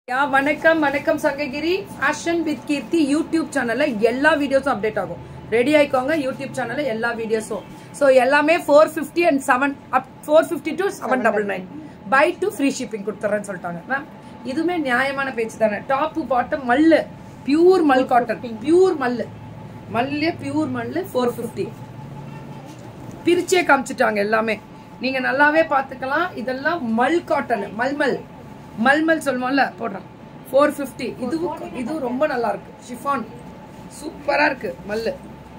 யா வணக்கம் வணக்கம் Sankagiri fashion with Keerthi YouTube சேனல்ல எல்லா வீடியோஸும் அப்டேட் ஆகும் ரெடி ஆயிக்கோங்க யூடியூப் சேனல்ல எல்லா வீடியோஸும் ஸோ எல்லாமே four fifty and seven up four fifty to seven double nine by two free shipping கொடுத்துறேன்னு சொல்லிட்டாங்க மேம் இதுவுமே நியாயமான பேச்சு தானே டாப்பு பாட்டம் மல்லு பியூர் மல் காட்டன் பியூர் மல்லு மல்லே பியூர் மல்லு ஃபோர் ஃபிஃப்டி பிரிச்சே காமிச்சிட்டாங்க எல்லாமே நீங்க நல்லாவே பாத்துக்கலாம் இதெல்லாம் மல் காட்டன் மல்மல் மல்மல் சொல்லுவோம்ல போடுறேன் ஃபோர் ஃபிஃப்டி இதுவும் இதுவும் ரொம்ப நல்லா இருக்கு ஷிஃபான் சூப்பரா இருக்கு மல்லு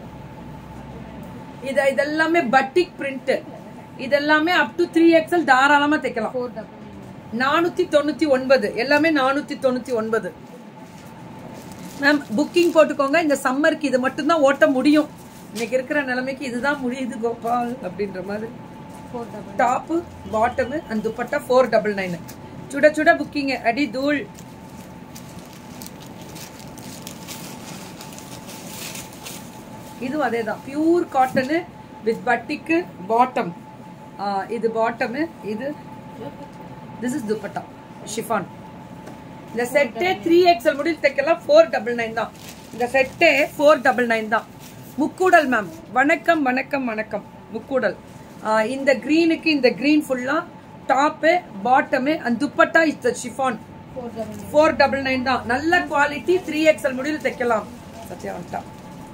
இத இதெல்லாமே பட்டிக் பிரிண்ட் இதெல்லாமே அப் டு த்ரீ எக்ஸல் தாராளமா தைக்கலாம் நானூத்தி தொண்ணூத்தி ஒன்பது எல்லாமே நானூத்தி தொண்ணூத்தி ஒன்பது மேம் புக்கிங் போட்டுக்கோங்க இந்த சம்மருக்கு இது மட்டும்தான் ஓட்ட முடியும் இன்னைக்கு இருக்கிற நிலைமைக்கு இதுதான் முடியுது கோபால் அப்படின்ற மாதிரி top bottom and dupatta four double nine சுட சுட புக்கிங் அடி தூள் இதுவும் அதே தான் பியூர் காட்டனு வித் பட்டிக்கு பாட்டம் இது பாட்டமு இது திஸ் இஸ் துப்பட்டா ஷிஃபான் இந்த செட்டே த்ரீ எக்ஸல் முடில் தைக்கலாம் ஃபோர் டபுள் நைன் தான் இந்த செட்டே ஃபோர் டபுள் நைன் தான் முக்கூடல் மேம் வணக்கம் வணக்கம் வணக்கம் முக்கூடல் ஆஹ் இந்த கிரீனுக்கு இந்த கிரீன் ஃபுல்லா top bottom and dupatta is the chiffon four double nine தான் நல்ல குவாலிட்டி த்ரீ எக்ஸல் முடிவில் தைக்கலாம் சத்யா வந்துட்டா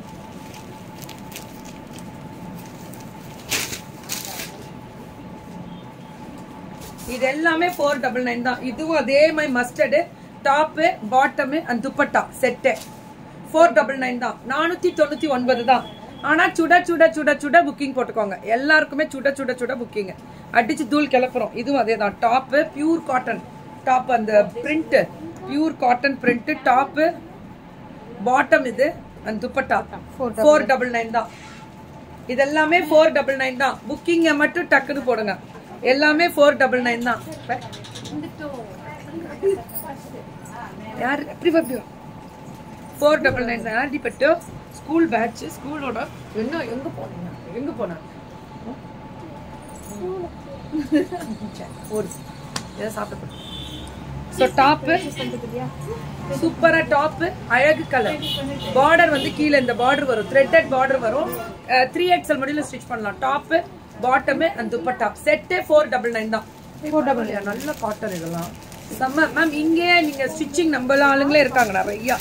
இது எல்லாமே ஃபோர் டபுள் நைன் தான் இதுவும் அதே மாதிரி mustard top bottom and dupatta set four double nine தான் நானூத்தி தொண்ணூத்தி ஒன்பது தான் ஆனா சுட சுட சுட சுட புக்கிங் போட்டுக்கோங்க எல்லாருக்குமே சுட சுட சுட புக்கிங் அடிச்சு தூள் கிளப்புறோம் இதுவும் அதே தான் டாப்பு பியூர் காட்டன் டாப் அந்த print pure cotton print top bottom இது and dupatta four double nine தான் இது எல்லாமே ஃபோர் டபுள் நைன் தான் புக்கிங்க மட்டும் டக்குன்னு போடுங்க எல்லாமே ஃபோர் டபுள் நைன் தான் யார் எப்படி எப்படி ஃபோர் டபுள் நைன் தான் அடிப்பட்டு ஸ்கூல் பேட்ச் ஸ்கூலோட என்ன எங்க போனீங்க எங்க போனாங்க ஒரு இதை சாப்பிட்டு ஸோ டாப்பு சூப்பரா டாப் அழகு கலர் பார்டர் வந்து கீழே இந்த பார்டர் வரும் த்ரெட்டட் பார்டர் வரும் த்ரீ எக்ஸல் முடியல ஸ்டிச் பண்ணலாம் டாப் பாட்டம் அண்ட் துப்பட்டா செட்டே ஃபோர் டபுள் நைன் தான் ஃபோர் டபுள் நல்ல காட்டன் இதெல்லாம் செம்ம மேம் இங்கே நீங்க ஸ்டிச்சிங் நம்ம ஆளுங்களே இருக்காங்க நிறையா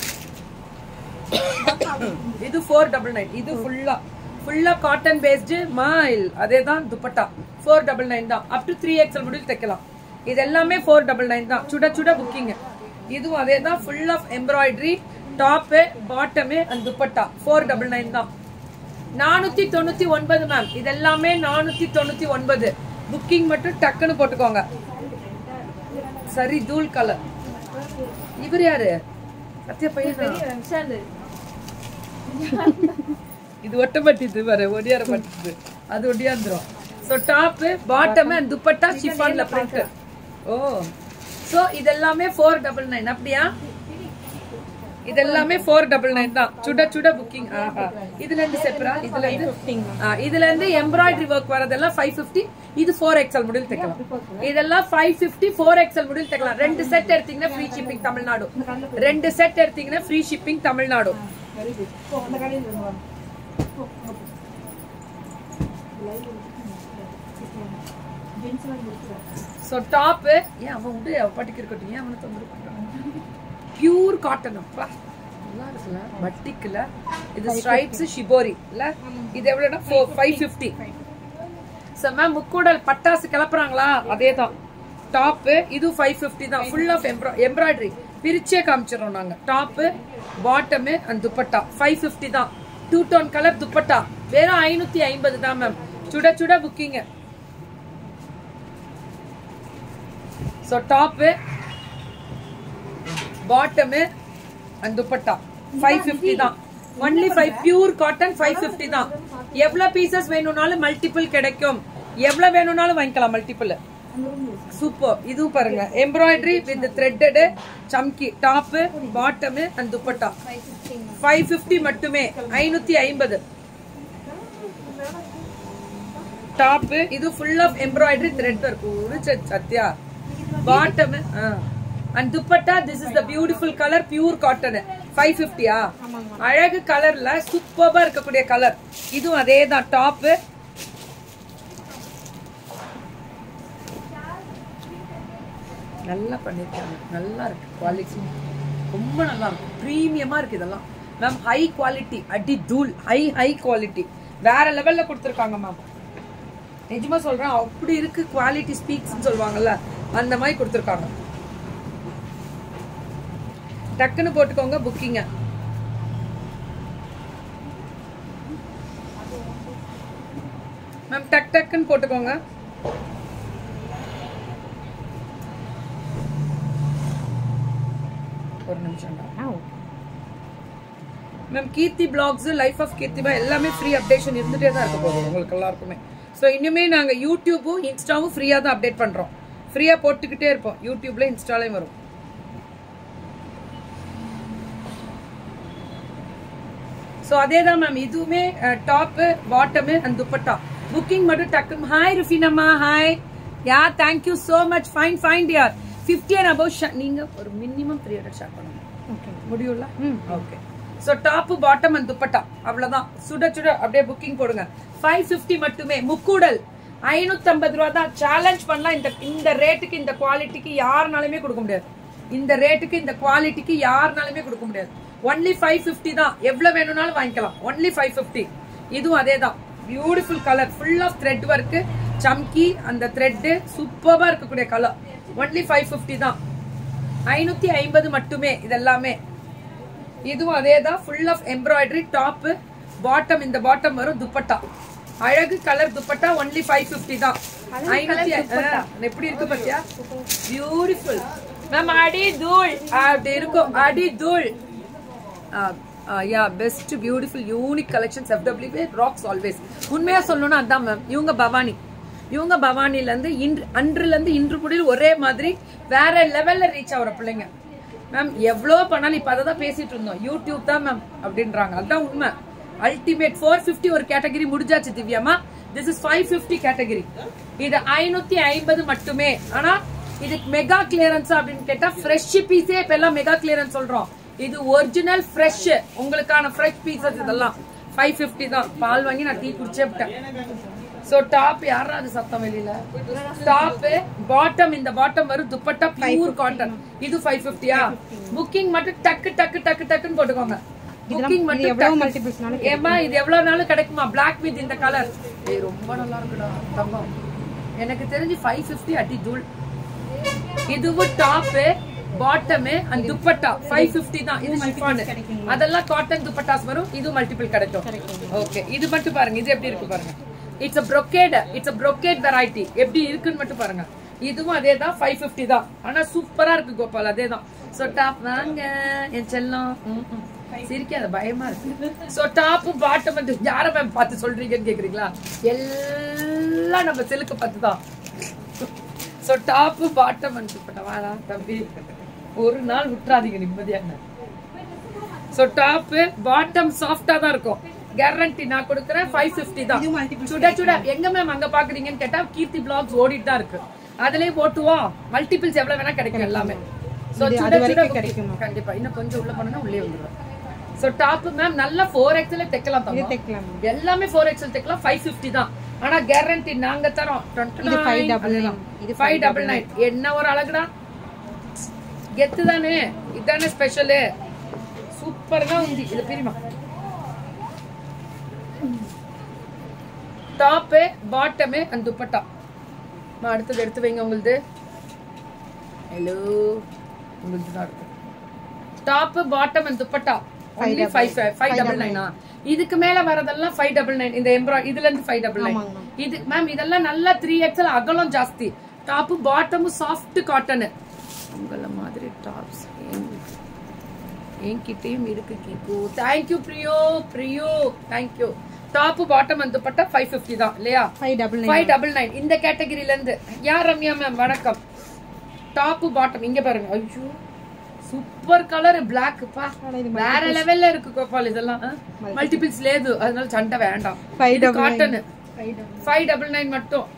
இது ஃபோர் டபுள் நைன் இது ஃபுல்லா ஃபுல்லா காட்டன் பேஸ்டு மாயில் அதே தான் துப்பட்டா ஃபோர் டபுள் நைன் தான் அப் டு த்ரீ எக்ஸல் முடிவில் தைக்கலாம் இது எல்லாமே ஃபோர் டபுள் நைன் தான் சுட சுட புக்கிங் இதுவும் அதே தான் full of embroidery top bottom and dupatta four double nine தான் நானூத்தி தொண்ணூத்தி ஒன்பது மேம் இது எல்லாமே நானூத்தி தொண்ணூத்தி ஒன்பது புக்கிங் மட்டும் டக்குன்னு போட்டுக்கோங்க சரி தூள் கலர் இவர் யாரு சத்திய பையன் இது ஒட்ட மாட்டிது வர ஒடியார மாட்டிது அது ஒடியாந்துரும் so top bottom and dupatta ஷிஃபான்ல பிரிண்ட் ஓ சோ இதெல்லாமே ஃபோர் டபுள் நைன் அப்படியா இதெல்லாமே ஃபோர் டபுள் நைன் தான் சுட சுட புக்கிங் இதுல இருந்து செப்பரா இதுல இருந்து ஆ, இதுல இருந்து எம்ப்ராய்டரி ஒர்க் வரதெல்லாம் ஃபைவ் பிப்டி இது ஃபோர் எக்ஸல் முடில் தைக்கலாம் இதெல்லாம் ஃபைவ் பிப்டி ஃபோர் எக்ஸல் முடில் தைக்கலாம் ரெண்டு செட் எடுத்தீங்கன்னா ஃப்ரீ ஷிப்பிங் தமிழ்நாடு ரெண்டு செட் எடுத்தீங்கன்னா free shipping Tamil Nadu so top ஏன் அவன் விடு அவன் பாட்டுக்கு இருக்கட்டும் ஏன் அவனை தொந்தரவு பண்றான் பியூர் காட்டன் அப்பா நல்லா இருக்குல்ல பட்டிக்குல இது ஸ்ட்ரைப்ஸ் ஷிபோரி இல்ல இது எவ்வளோனா four five fifty so ma'am முக்கூடல் பட்டாசு கிளப்புறாங்களா அதே தான் டாப்பு இது ஃபைவ் ஃபிஃப்டி தான் ஃபுல் ஆஃப் எம்ப்ரா எம்ப்ராய்டரி பிரிச்சே காமிச்சிடறோம் நாங்க top bottom and dupatta five fifty தான் டூ டோன் கலர் துப்பட்டா வெறும் ஐநூத்தி ஐம்பது தான் மேம் சுட சுட புக்கிங்க so top bottom and dupatta five fifty தான் only five pure cotton five fifty தான் எவ்வளவு பீசஸ் வேணும்னாலும் மல்டிபிள் கிடைக்கும் எவ்வளவு வேணும்னாலும் வாங்கிக்கலாம் மல்டிபிள் சூப்பர் இதுவும் பாருங்க எம்ப்ராய்டரி வித் த்ரெட்டடு சம்கி top bottom and dupatta five fifty மட்டுமே ஐநூத்தி ஐம்பது டாப்பு இது full of embroidery thread work ஒரு ச- Sathya bottom and dupatta this is the beautiful colour pure cotton five ஃபிஃப்டியா அழகு கலர்ல சூப்பர்பா இருக்கக்கூடிய கலர் இதுவும் அதே தான் டாப்பு நல்லா பண்ணிருக்காங்க நல்லா இருக்கு குவாலிட்டி ரொம்ப நல்லா இருக்கு ப்ரீமியமா இருக்கு இதெல்லாம் மேம் ஹை குவாலிட்டி அடி தூள் ஹை ஹை குவாலிட்டி வேற லெவல்ல கொடுத்துருக்காங்க மேம் நிஜமா சொல்றேன் அப்படி இருக்கு குவாலிட்டி ஸ்பீக்ஸ் சொல்லுவாங்கல்ல அந்த மாதிரி கொடுத்துருக்காங்க டக்குன்னு போட்டுக்கோங்க புக்கிங்க மேம் டக் டக்குன்னு போட்டுக்கோங்க ஒரு நிமிஷம் ma'am Keerthi blogs life of கீர்த்திமா எல்லாமே ஃப்ரீ அப்டேஷன் இருந்துட்டே தான் இருக்க போகுது உங்களுக்கு எல்லாருக்குமே ஸோ இனிமே நாங்க யூடியூப்பும் இன்ஸ்டாவும் ஃப்ரீயா தான் அப்டேட் பண்றோம் ஃப்ரீயா போட்டுக்கிட்டே இருப்போம் யூடியூப்ல இன்ஸ்டாலையும் வரும் ஸோ அதே தான் மேம் இதுவுமே top bottom and dupatta booking மட்டும் டக்கு ஹாய் ருஃபினம்மா hi yeah thank you so much fine fine dear fifty and above நீங்க ஒரு மினிமம் த்ரீ ஹண்ட்ரட் ஷேர் பண்ணுங்க முடியும்ல okay so top bottom and dupatta அவ்வளவுதான் சுட சுட அப்படியே புக்கிங் போடுங்க ஃபைவ் ஃபிஃப்டி மட்டுமே முக்கூடல் ஐநூத்தம்பது ரூபா தான் சேலஞ்ச் பண்ணலாம் இந்த இந்த ரேட்டுக்கு இந்த குவாலிட்டிக்கு யாருனாலுமே கொடுக்க முடியாது இந்த ரேட்டுக்கு இந்த குவாலிட்டிக்கு யாருனாலுமே கொடுக்க முடியாது ஒன்லி ஃபைவ் ஃபிஃப்டி தான் எவ்வளவு வேணும்னாலும் வாங்கிக்கலாம் ஒன்லி ஃபைவ் ஃபிஃப்டி இதுவும் அதே தான் beautiful colour full off thread work சம்கி அந்த த்ரெட்டு சூப்பராக இருக்கக்கூடிய கலர் ஒன்லி ஃபைவ் ஃபிஃப்டி தான் ஐநூத்தி ஐம்பது மட்டுமே இதெல்லாமே இதுவும் அதே தான் full of embroidery top bottom இந்த பாட்டம் வரும் துப்பட்டா அழகு colour dupatta only five fifty தான் ஐநூத்தி ஆ, எப்படி இருக்கு பாத்தியா பியூட்டிஃபுல் மேம் அடி தூள் அப்படி இருக்கும் அடி தூள் yeah best beautiful unique collections FW rocks always உண்மையா சொல்லணும்னா அதான் மேம் இவங்க பவானி இவங்க பவானில இருந்து இன்று அன்றுல இருந்து இன்று முடியில் ஒரே மாதிரி வேற லெவல்ல ரீச் ஆகுற பிள்ளைங்க மேம் எவ்வளோ பண்ணாலும் இப்ப அதை தான் பேசிட்டு இருந்தோம் யூடியூப் தான் மேம் அப்படின்றாங்க அதுதான் உண்மை அல்டிமேட் ஃபோர் ஃபிஃப்டி ஒரு கேட்டகரி முடிஞ்சாச்சு திவ்யாமா this is five fifty category இது ஐநூத்தி ஐம்பது மட்டுமே ஆனா இதுக்கு மெகா கிளியரன்ஸ் அப்படின்னு கேட்டா ஃப்ரெஷ் பீஸே இப்ப எல்லாம் மெகா கிளியரன்ஸ் சொல்றோம் இது ஒரிஜினல் ஃப்ரெஷ் உங்களுக்கான ஃப்ரெஷ் பீசஸ் இதெல்லாம் ஃபைவ் ஃபிஃப்டி தான் பால் வாங்கி நான் டீ குடிச்சே விட்டேன் சோ டாப் யாராவது சத்தம் வெளியில டாப் பாட்டம் இந்த பாட்டம் வரும் துப்பட்டா பியூர் காட்டன் இது ஃபைவ் ஃபிஃப்டியா புக்கிங் மட்டும் டக்கு டக்கு டக்கு டக்குன்னு போட்டுக்கோங்க புக்கிங் மட்டும் எவ்வளவு மல்டிபிள்ஸ்னாலும் ஏமா இது எவ்வளவு நாளும் கிடைக்குமா பிளாக் வித் இந்த கலர் ஏய் ரொம்ப நல்லா இருக்குடா தங்கம் எனக்கு தெரிஞ்சு ஃபைவ் ஃபிஃப்டி அடி தூள் இதுவும் top bottom and dupatta five fifty தான் இது ஷிஃபான் அதெல்லாம் காட்டன் துப்பட்டாஸ் வரும் இது மல்டிபிள் கிடைக்கும் ஓகே இது மட்டும் பாருங்க இது எப்படி இருக்கு பாருங்க it's a brocade it's a brocade variety எப்படி இருக்குன்னு மட்டும் பாருங்க இதுவும் அதே தான் ஃபைவ் ஃபிஃப்டி தான் ஆனா சூப்பரா இருக்கு கோபால் அதே தான் ஸோ டாப் வாங்க என் செல்லம் ம், ம். சிரிக்காத பயமா இருக்கு சோ டாப் பாட்டம் வந்து யார மேம் பார்த்து சொல்றீங்கன்னு கேக்குறீங்களா எல்லாம் நம்ம செலுக்கு பார்த்து தான் சோ டாப் பாட்டம் வந்து வாடா தம்பி ஒரு நாள் விட்டுறாதீங்க நிம்மதியான சோ டாப் பாட்டம் சாஃப்டா தான் இருக்கும் கேரண்டி நான் கொடுக்குறேன் ஃபைவ் ஃபிஃப்டி தான் சுட சுட எங்க மேம் அங்க பாக்குறீங்கன்னு கேட்டா கீர்த்தி பிளாக்ஸ் ஓடிட்டு தான் இருக்கு அதுலயே போட்டுவோம் மல்டிபிள்ஸ் எவ்வளவு வேணா கிடைக்கும் எல்லாமே சோ இது சுட அது சுட வரைக்கும் booking. கிடைக்குமா? கண்டிப்பா இன்னும் கொஞ்சம் உள்ள போனா உள்ளே வந்துடும் சோ டாப் மேம் நல்ல ஃபோர் எக்ஸ்ல தைக்கலாம் இது தங்கம். தைக்கலாம் ma'am. எல்லாமே ஃபோர் எக்ஸ்எல் தைக்கலாம் ஃபைவ் ஃபிஃப்டி தான் ஆனா கேரண்டி நாங்க தரோம் இது 599. இது ஃபைவ் டபுள் நைன் என்ன ஒரு அழகுடா கெத்து தானே இதானே ஸ்பெஷலு சூப்பர் தான் உந்தி இது பிரிமா டாப்பு பாட்டமு அண்ட் துப்பட்டா நான் அடுத்தது எடுத்து வைங்க உங்களுது ஹலோ உங்களுது தான் இருக்கு top bottom and dupatta only five five double நைனா இதுக்கு மேல வரதெல்லாம் ஃபைவ் டபுள் நைன் இந்த எம்ப்ராய்ட் இதுல இருந்து ஃபைவ் டபுள் நைன் ஆமாங்க இது மேம் இதெல்லாம் நல்லா த்ரீ எக்ஸல் அகலம் ஜாஸ்தி டாப் பாட்டமும் சாஃப்ட் காட்டனு உங்கள மாதிரி டாப்ஸ் என்கிட்டயும் இருக்கு கீக்கு thank you Priyo Priyo thank you top bottom வந்து பட்டா ஃபைவ் ஃபிஃப்டி தான் இல்லையா five double nine five double nine இந்த கேட்டகரியில இருந்து யார் ரம்யா மேம் வணக்கம் டாப் பாட்டம் இங்க பாருங்க ஐயோ சூப்பர் கலர் பிளாக் பா இது வேற லெவல்ல இருக்கு கோபால் இதெல்லாம் மல்டிபிள்ஸ் லேது அதனால சண்டை வேண்டாம் Five இது double nine. Cotton five double five double nine மட்டும்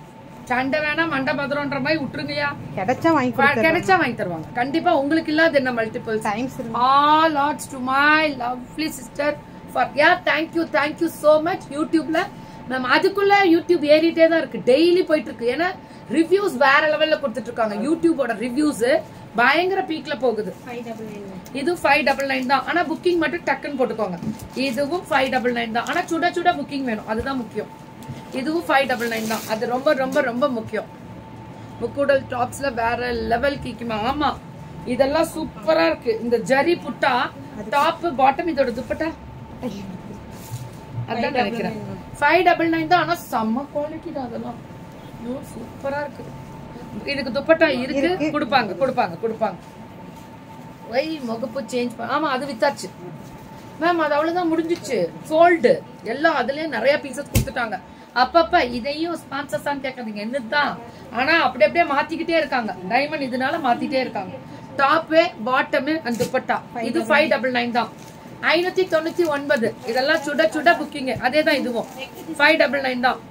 சண்டை வேணாம் மண்டை பத்திரம்ன்ற மாதிரி விட்டுருங்கய்யா கிடைச்சா வாங்கி கொடுத்துறேன் கிடைச்சா வாங்கி தருவாங்க கண்டிப்பா உங்களுக்கு இல்லாத என்ன multiples times all odds to my lovely sister for yeah thank you thank you so much யூடியூப்ல மேம் அதுக்குள்ள யூடியூப் ஏறிட்டே தான் இருக்கு டெய்லி போயிட்டு இருக்கு ஏன்னா ரிவ்யூஸ் வேற லெவல்ல கொடுத்துட்டு இருக்காங்க யூடியூபோட ரிவ்யூஸ் பயங்கர பீக்ல போகுது இது ஃபைவ் டபுள் நைன் தான் ஆனா புக்கிங் மட்டும் டக்குன்னு போட்டுக்கோங்க இதுவும் ஃபைவ் டபுள் நைன் தான் ஆனா சுட சுட புக்கிங் வேணும் அதுதான் முக்கியம் இதுவும் ஃபைவ் டபுள் நைன் தான் அது ரொம்ப ரொம்ப ரொம்ப முக்கியம் முக்கூடல் டாப்ஸ்ல வேற லெவல் கிக்குமா ஆமா இதெல்லாம் சூப்பரா இருக்கு இந்த ஜரி புட்டா டாப் பாட்டம் இதோட துப்பட்டா அதான் நினைக்கிறேன் ஃபைவ் டபுள் நைன் தான் ஆனா செம்ம குவாலிட்டி தான் அதெல்லாம் சூப்பரா இருக்கு இதுக்கு துப்பட்டா இருக்கு கொடுப்பாங்க கொடுப்பாங்க கொடுப்பாங்க வை முகப்பு சேஞ்ச் பண்ண ஆமா அது வித்தாச்சு மேம் அது அவ்வளவுதான் முடிஞ்சிச்சு சோல்டு எல்லாம் அதுலயே நிறைய பீசஸ் கொடுத்துட்டாங்க அப்பப்ப இதையும் ஸ்பான்சர்ஸ் தான் கேட்காதீங்க என்னதான் ஆனா அப்படி அப்படியே மாத்திக்கிட்டே இருக்காங்க டைமண்ட் இதனால மாத்திட்டே இருக்காங்க டாப்பு பாட்டமு அந்த துப்பட்டா இது ஃபைவ் டபுள் நைன் தான் ஐநூத்தி தொண்ணூத்தி ஒன்பது இதெல்லாம் சுட சுட புக்கிங் அதே தான் இதுவும் ஃபைவ் டபுள் நைன் தான்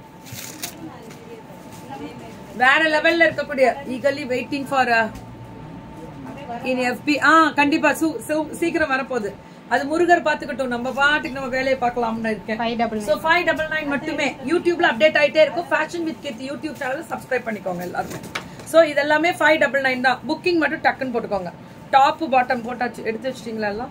வேற லெவல்ல இருக்கக்கூடிய ஈகலி வெயிட்டிங் ஃபார் இன் எஃபி ஆ கண்டிப்பா சு- சு- சீக்கிரம் வரப்போகுது அது முருகர் பாத்துக்கட்டும் நம்ம பாட்டுக்கு நம்ம வேலையை பார்க்கலாம்னு இருக்கேன் five double so five double nine மட்டுமே யூடியூப்ல அப்டேட் ஆயிட்டே இருக்கும் fashion with kith YouTube channel subscribe பண்ணிக்கோங்க எல்லாருமே சோ இதெல்லாமே ஃபைவ் டபுள் நைன் தான் புக்கிங் மட்டும் டக்குன்னு போட்டுக்கோங்க டாப் பாட்டம் போட்டாச்சு எடுத்து வச்சிட்டீங்களா எல்லாம்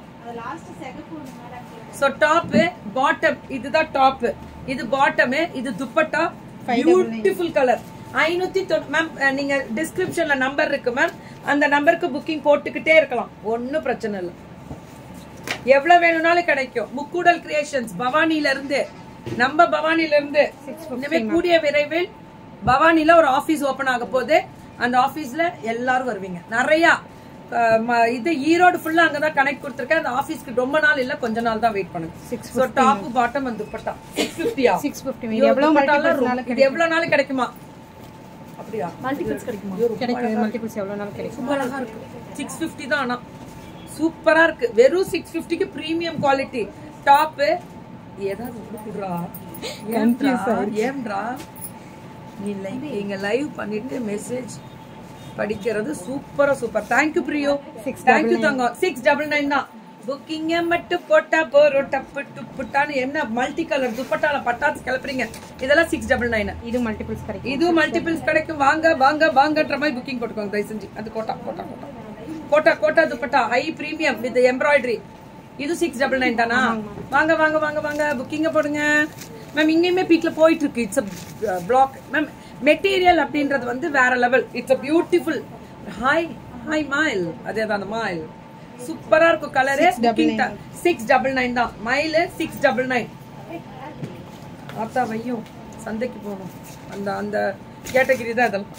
சோ டாப் பாட்டம் இதுதான் டாப் இது பாட்டம் இது துப்பட்டா பியூட்டிஃபுல் கலர் ஐநூத்தி மேம் நீங்க டிஸ்கிரிப்ஷன்ல நம்பர் இருக்கு மேம் அந்த நம்பருக்கு புக்கிங் போட்டுக்கிட்டே இருக்கலாம் ஒன்னும் பிரச்சனை இல்லை எவ்வளவு வேணும்னாலும் கிடைக்கும் முக்கூடல் கிரியேஷன்ஸ் பவானில இருந்து நம்ம பவானில இருந்து இனிமே கூடிய விரைவில் பவானில ஒரு ஆபீஸ் ஓபன் ஆக போகுது அந்த ஆபீஸ்ல எல்லாரும் வருவீங்க நிறைய அஹ், ம- இது ஈரோடு ஃபுல்லா அங்கதான் கனெக்ட் கொடுத்துருக்கேன் அந்த ஆபீஸ்க்கு ரொம்ப நாள் இல்ல கொஞ்ச நாள் தான் வெயிட் பண்ணுங்க Six சோ டாப் பாட்டம் வந்து துப்பட்டா சிக்ஸ் பிப்டியா சிக்ஸ் ஃபிஃப்டி எவ்வளவு மல்டிபிள்ஸ்னால இது எவ்வளவு நாள் கிடைக்குமா அப்படியா மல்டிபிள்ஸ் கிடைக்குமா கிடைக்குது மல்டிபிள்ஸ் எவ்வளவு நாள் கிடைக்கும் ரொம்ப அழகா இருக்கு சிக்ஸ் பிப்டி தான் ஆனா சூப்பரா இருக்கு வெறும் சிக்ஸ் பிப்டிக்கு பிரீமியம் குவாலிட்டி டாப் ஏதாவது கொடுக்குறா ஏன்டா ஏன்டா நீ லைவ் நீங்க லைவ் பண்ணிட்டு மெசேஜ் படிக்கிறது சூப்பரா super thank you Priyo Six thank you தங்கம் சிக்ஸ் டபுள் நைன் தான் புக்கிங்க மட்டும் போட்டா போறோம் டப்பு டுப்புட்டான்னு என்ன மல்டி கலர் துப்பட்டால பட்டாசு கிளப்புறீங்க இதெல்லாம் சிக்ஸ் டபுள் நைன் இது மல்டிபிள்ஸ் கிடைக்கும் இது மல்டிபிள்ஸ் கிடைக்கும் வாங்க வாங்க வாங்கன்ற மாதிரி புக்கிங் போட்டுக்கோங்க தயவு செஞ்சு அது Kota Kota Kota Kota Kota dupatta high premium with embroidery இது சிக்ஸ் டபுள் நைன் தானா வாங்க வாங்க வாங்க வாங்க புக்கிங்க போடுங்க மேம் இங்கேயுமே பீக்ல போயிட்டு இருக்கு இட்ஸ் பிளாக் மேம் மெட்டீரியல் அப்படின்றது வந்து வேற level it's a beautiful hi hi Mayil அதே தான் அந்த மாயில் சூப்பரா இருக்கும் கலரு சிக்ஸ் டபுள் நைன் தான் மயில் சிக்ஸ் டபுள் நைன் ஆத்தா வையும் சந்தைக்கு போகணும் அந்த அந்த கேட்டகிரி தான் இதெல்லாம்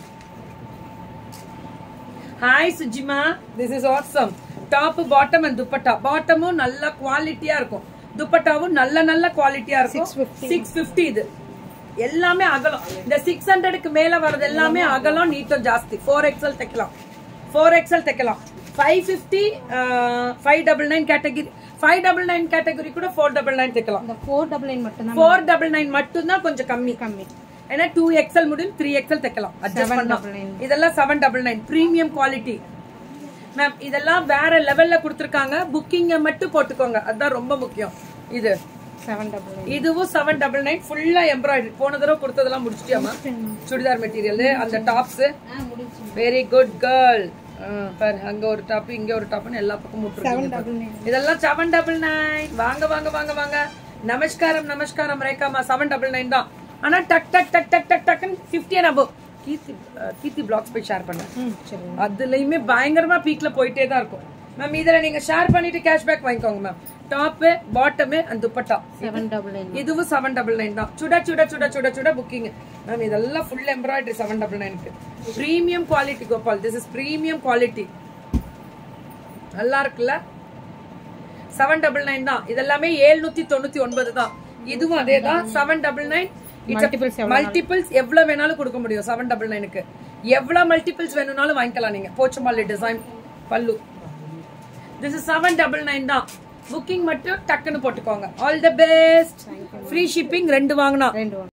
ஹாய் சுஜிமா this is awesome top bottom and dupatta பாட்டமும் நல்ல குவாலிட்டியா இருக்கும் துப்பட்டாவும் நல்ல நல்ல குவாலிட்டியா இருக்கும் சிக்ஸ் பிப்டி இது எல்லாமே அகலம் இந்த சிக்ஸ் ஹண்ட்ரடுக்கு மேல வர்றது எல்லாமே அகலம் நீட்டம் ஜாஸ்தி ஃபோர் எக்ஸல் தைக்கலாம் ஃபோர் எக்ஸல் தைக்கலாம் five fifty five double nine category five double nine category கூட ஃபோர் டபுள் நைன் தைக்கலாம் இந்த ஃபோர் டபுள் நைன் மட்டும் தான் ஃபோர் டபுள் நைன் மட்டும்தான் கொஞ்சம் கம்மி கம்மி ஏன்னா டூ எக்ஸ்எல் முடியும் த்ரீ எக்ஸ்எல் தைக்கலாம் அட்ஜஸ்ட் பண்ணலாம் 799. இதெல்லாம் seven double nine premium quality ma'am இதெல்லாம் வேற லெவல்ல கொடுத்துருக்காங்க புக்கிங்க மட்டும் போட்டுக்கோங்க அதுதான் ரொம்ப முக்கியம் இது செவன் டபுள் நைன் இதுவும் செவன் டபுள் நைன் ஃபுல்லா எம்ப்ராய்டரி போன தடவை கொடுத்ததெல்லாம் முடிச்சிட்டியாமா சுடிதார் மெட்டீரியல் அந்த டாப்ஸ் வெரி குட் கேர்ள் பாரு அங்க ஒரு டாப் இங்க ஒரு டாப்னு எல்லா பக்கமும் விட்டுருக்கீங்க பாரு. இதெல்லாம் செவன் டபுள் நைன் வாங்க வாங்க வாங்க வாங்க நமஸ்காரம் நமஸ்காரம் ரேகாமா செவன் டபுள் நைன் தான் ஆனா டக் டக் டக் டக் டக் டக்குன்னு ஃபிஃப்டியன் அபோ கீர்த்தி அஹ், கீர்த்தி பிளாக்ஸ் போய் ஷேர் பண்ணேன் ம் சரி அதுலயுமே பயங்கரமா பீக்ல போயிட்டே தான் இருக்கும் மேம் இதுல நீங்க ஷேர் பண்ணிட்டு கேஷ்பேக் வாங்கிக்கோங்க ma'am top bottom and dupatta seven double nine இதுவும் செவன் டபுள் நைன் தான் சுட சுட சுட சுட சுட புக்கிங் மேம் இதெல்லாம் ஃபுல் எம்ப்ராய்டரி செவன் டபுள் நைனுக்கு premium quality Gopal this is premium quality நல்லா இருக்குல்ல செவன் டபுள் நைன் தான் இதெல்லாமே ஏழ்நூத்தி தொண்ணூத்தி ஒன்பது தான் இதுவும் அதே தான் செவன் டபுள் நைன் Multiples எவ்வளவு மல்டிபிள்ஸ் எவ்வளவு வேணாலும் கொடுக்க முடியும் செவன் டபுள் நைனுக்கு எவ்வளவு மல்டிபிள்ஸ் வேணும்னாலும் வாங்கிக்கலாம் நீங்க Pochampally design pallu this is seven double nine தான் புக்கிங் மட்டும் டக்குன்னு போட்டுக்கோங்க all the best free shipping ரெண்டு வாங்கினா ரெண்டு